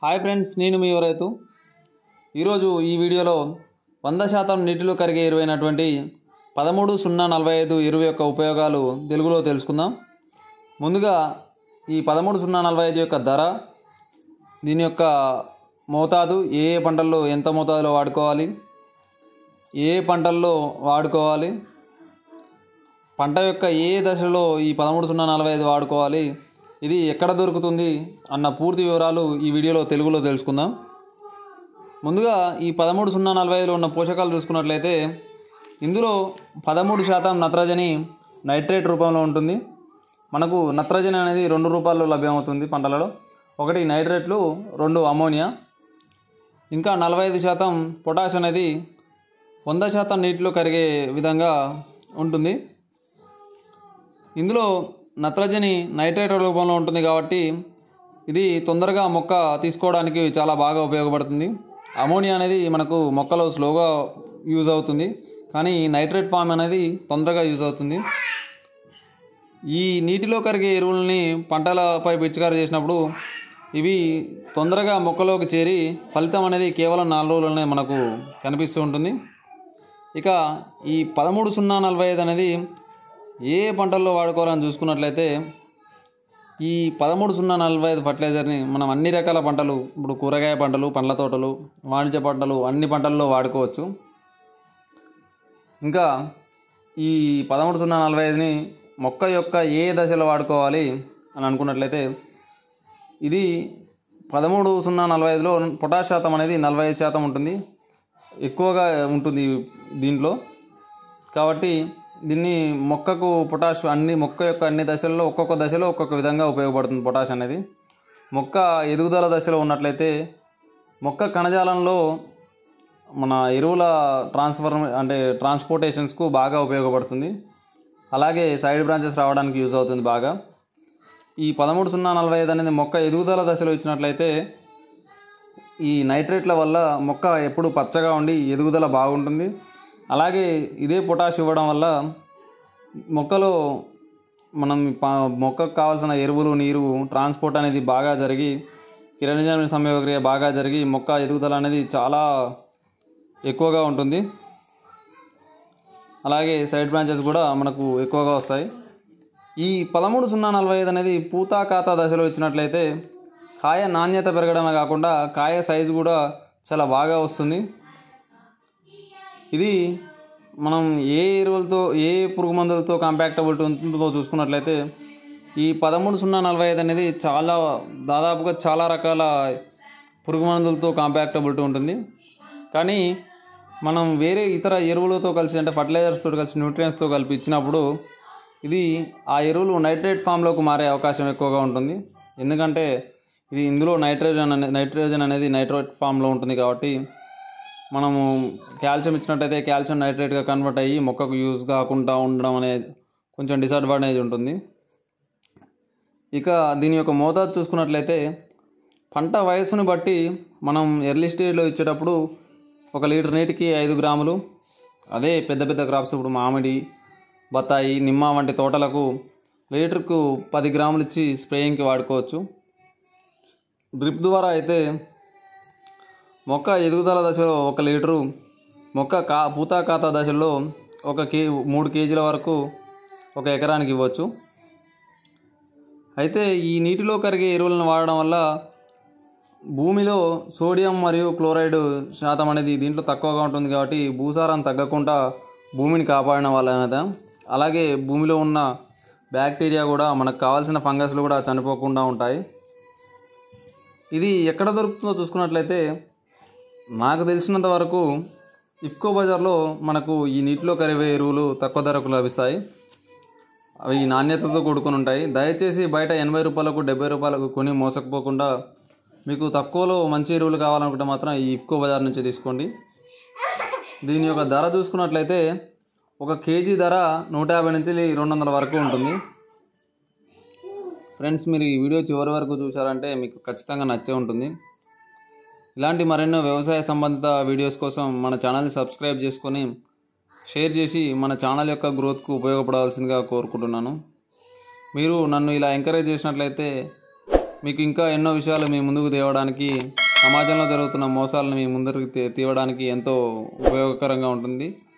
hi friends నేను మీ రైతు ఈరోజు ఈ వీడియోలో వంద శాతం నీటిలో కరిగే ఎరువైనటువంటి పదమూడు సున్నా నలభై ఐదు ఎరువు యొక్క ఉపయోగాలు తెలుగులో తెలుసుకుందాం ముందుగా ఈ పదమూడు సున్నా నలభై ఐదు యొక్క ధర దీని యొక్క మోతాదు ఏ ఏ పంటల్లో ఎంత మోతాదులో వాడుకోవాలి ఏ ఏ పంటల్లో వాడుకోవాలి పంట యొక్క ఏ దశలో ఈ పదమూడు సున్నా నలభై ఐదు వాడుకోవాలి ఇది ఎక్కడ దొరుకుతుంది అన్న పూర్తి వివరాలు ఈ వీడియోలో తెలుగులో తెలుసుకుందాం ముందుగా ఈ పదమూడు సున్నా నలభై ఐదులో ఉన్న పోషకాలు చూసుకున్నట్లయితే ఇందులో పదమూడు శాతం నత్రజని నైట్రేట్ రూపంలో ఉంటుంది మనకు నత్రజని అనేది రెండు రూపాయల్లో లభ్యమవుతుంది పంటలలో ఒకటి నైట్రేట్లు రెండు అమోనియా ఇంకా నలభై ఐదు శాతం పొటాష్ అనేది వంద శాతం నీటిలో కరిగే విధంగా ఉంటుంది ఇందులో నత్రజని నైట్రేట్ రూపంలో ఉంటుంది కాబట్టి ఇది తొందరగా మొక్క తీసుకోవడానికి చాలా బాగా ఉపయోగపడుతుంది అమోనియా అనేది మనకు మొక్కలో స్లోగా యూజ్ అవుతుంది కానీ ఈ నైట్రేట్ ఫామ్ అనేది తొందరగా యూజ్ అవుతుంది ఈ నీటిలో కరిగే ఎరువులని పంటలపై పిచికారి చేసినప్పుడు ఇవి తొందరగా మొక్కలోకి చేరి ఫలితం అనేది కేవలం నాలుగు రోజులనే మనకు కనిపిస్తూ ఉంటుంది ఇక ఈ పదమూడు సున్నా నలభై ఐదు అనేది ఏ ఏ పంటల్లో వాడుకోవాలని చూసుకున్నట్లయితే ఈ పదమూడు సున్నా నలభై ఐదు ఫర్టిలైజర్ని మనం అన్ని రకాల పంటలు ఇప్పుడు కూరగాయ పంటలు పండ్ల తోటలు వాణిజ్య పంటలు అన్ని పంటల్లో వాడుకోవచ్చు ఇంకా ఈ పదమూడు సున్నా నలభై ఐదుని మొక్క యొక్క ఏ దశలో వాడుకోవాలి అని అనుకున్నట్లయితే ఇది పదమూడు సున్నా నలభై ఐదులో పొటాష్ శాతం అనేది నలభై ఐదు శాతం ఉంటుంది ఎక్కువగా ఉంటుంది దీంట్లో కాబట్టి దీన్ని మొక్కకు పొటాష్ అన్ని మొక్క యొక్క అన్ని దశల్లో ఒక్కొక్క దశలో ఒక్కొక్క విధంగా ఉపయోగపడుతుంది పొటాష్ అనేది మొక్క ఎదుగుదల దశలో ఉన్నట్లయితే మొక్క కణజాలంలో మన ఎరువుల ట్రాన్స్ఫర్ అంటే ట్రాన్స్పోర్టేషన్స్కు బాగా ఉపయోగపడుతుంది అలాగే సైడ్ బ్రాంచెస్ రావడానికి యూజ్ అవుతుంది బాగా ఈ పదమూడు సున్నా నలభై ఐదు అనేది మొక్క ఎదుగుదల దశలో ఇచ్చినట్లయితే ఈ నైట్రేట్ల వల్ల మొక్క ఎప్పుడు పచ్చగా ఉండి ఎదుగుదల బాగుంటుంది అలాగే ఇదే పొటాష్ ఇవ్వడం వల్ల మొక్కలో మనం ప- మొక్కకు కావాల్సిన ఎరువులు నీరు ట్రాన్స్పోర్ట్ అనేది బాగా జరిగి కిరణజన్య సంయోగక్రియ బాగా జరిగి మొక్క ఎదుగుదల అనేది చాలా ఎక్కువగా ఉంటుంది అలాగే సైడ్ బ్రాంచెస్ కూడా మనకు ఎక్కువగా వస్తాయి ఈ పదమూడు సున్నా నలభై ఐదు అనేది పూతా ఖాతా దశలో ఇచ్చినట్లయితే కాయ నాణ్యత పెరగడమే కాకుండా కాయ సైజు కూడా చాలా బాగా వస్తుంది ఇది మనం ఏ ఎరువులతో ఏ పురుగు మందులతో కాంపాక్టబిలిటీ ఉంటుందో చూసుకున్నట్లయితే ఈ పదమూడు సున్నా నలభై ఐదు అనేది చాలా దాదాపుగా చాలా రకాల పురుగు మందులతో కాంపాక్టబిలిటీ ఉంటుంది కానీ మనం వేరే ఇతర ఎరువులతో కలిసి అంటే ఫర్టిలైజర్స్తో కలిసి న్యూట్రియన్స్తో కలిపి ఇచ్చినప్పుడు ఇది ఆ ఎరువులు నైట్రేట్ ఫామ్లోకి మారే అవకాశం ఎక్కువగా ఉంటుంది ఎందుకంటే ఇది ఇందులో నైట్రోజన్ అనేది నైట్రోజన్ అనేది నైట్రేట్ ఫామ్లో ఉంటుంది కాబట్టి మనము కాల్షియం ఇచ్చినట్టయితే కాల్షియం నైట్రేట్గా కన్వర్ట్ అయ్యి మొక్కకు యూజ్ కాకుండా ఉండడం అనేది కొంచెం డిసడ్వాంటేజ్ ఉంటుంది ఇక దీని యొక్క మోతాదు చూసుకున్నట్లయితే పంట వయస్సును బట్టి మనం ఎర్లీ స్టేజ్లో ఇచ్చేటప్పుడు ఒక లీటర్ నీటికి ఐదు గ్రాములు అదే పెద్ద పెద్ద క్రాప్స్ ఇప్పుడు మామిడి బత్తాయి నిమ్మ వంటి తోటలకు లీటర్కు పది గ్రాములు ఇచ్చి స్ప్రేయింగ్కి వాడుకోవచ్చు డ్రిప్ ద్వారా అయితే మొక్క ఎదుగుదల దశలో ఒక లీటరు మొక్క కా పూతా ఖాతా దశలో ఒక కే మూడు కేజీల వరకు ఒక ఎకరానికి ఇవ్వచ్చు అయితే ఈ నీటిలో కరిగే ఎరువులను వాడడం వల్ల భూమిలో సోడియం మరియు క్లోరైడ్ శాతం అనేది దీంట్లో తక్కువగా ఉంటుంది కాబట్టి భూసారం తగ్గకుండా భూమిని కాపాడిన వాళ్ళ అలాగే భూమిలో ఉన్న బ్యాక్టీరియా కూడా మనకు కావాల్సిన ఫంగస్లు కూడా చనిపోకుండా ఉంటాయి ఇది ఎక్కడ దొరుకుతుందో చూసుకున్నట్లయితే నాకు తెలిసినంత వరకు ఇఫ్కో బజార్లో మనకు ఈ నీటిలో కరివే ఎరువులు తక్కువ ధరకు లభిస్తాయి అవి నాణ్యతతో కూడుకొని ఉంటాయి దయచేసి బయట ఎనభై రూపాయలకు డెబ్బై రూపాయలకు కొని మోసకపోకుండా మీకు తక్కువలో మంచి ఎరువులు కావాలనుకుంటే మాత్రం ఈ ఇఫ్కో బజార్ నుంచి తీసుకోండి దీని యొక్క ధర చూసుకున్నట్లయితే ఒక కేజీ ధర నూట యాభై నుంచి రెండు వందల వరకు ఉంటుంది ఫ్రెండ్స్ మీరు ఈ వీడియో చివరి వరకు చూసారంటే మీకు ఖచ్చితంగా నచ్చే ఉంటుంది ఇలాంటి మరెన్నో వ్యవసాయ సంబంధిత వీడియోస్ కోసం మన ఛానల్ని సబ్స్క్రైబ్ చేసుకొని షేర్ చేసి మన ఛానల్ యొక్క గ్రోత్కు ఉపయోగపడాల్సిందిగా కోరుకుంటున్నాను మీరు నన్ను ఇలా ఎంకరేజ్ చేసినట్లయితే మీకు ఇంకా ఎన్నో విషయాలు మీ ముందుకు తేవడానికి సమాజంలో జరుగుతున్న మోసాలను మీ ముందరికి తీ- తీయడానికి ఎంతో ఉపయోగకరంగా ఉంటుంది